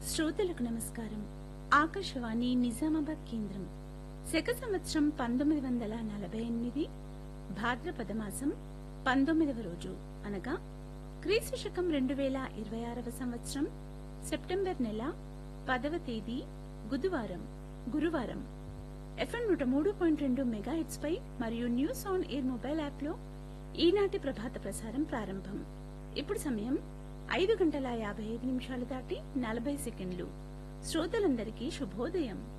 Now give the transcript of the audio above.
శ్రోతలకు నమస్కారం ఆకాశవాణి నిజామాబాద్ కేంద్రం శక సంవత్సరం పంతొమ్మిది వందల నలభై ఎనిమిది భాద్రపద మాసం పంతొమ్మిదవ రోజు అనగా క్రీస్తు శకం రెండు వేల ఇరవై ఆరవ సంవత్సరం సెప్టెంబర్ నెల పదవ తేదీ బుధవారం గురువారం ఎఫ్ఎం నూట మూడు పాయింట్ రెండు మెగా హెట్స్ పై మరియు news on air mobile app లో ఈనాటి ప్రభాత ప్రసారం ప్రారంభం ఇప్పుడు సమయం ఐదు గంటల యాభై ఐదు నిమిషాలు దాటి నలభై సెకండ్లు శ్రోతలందరికీ శుభోదయం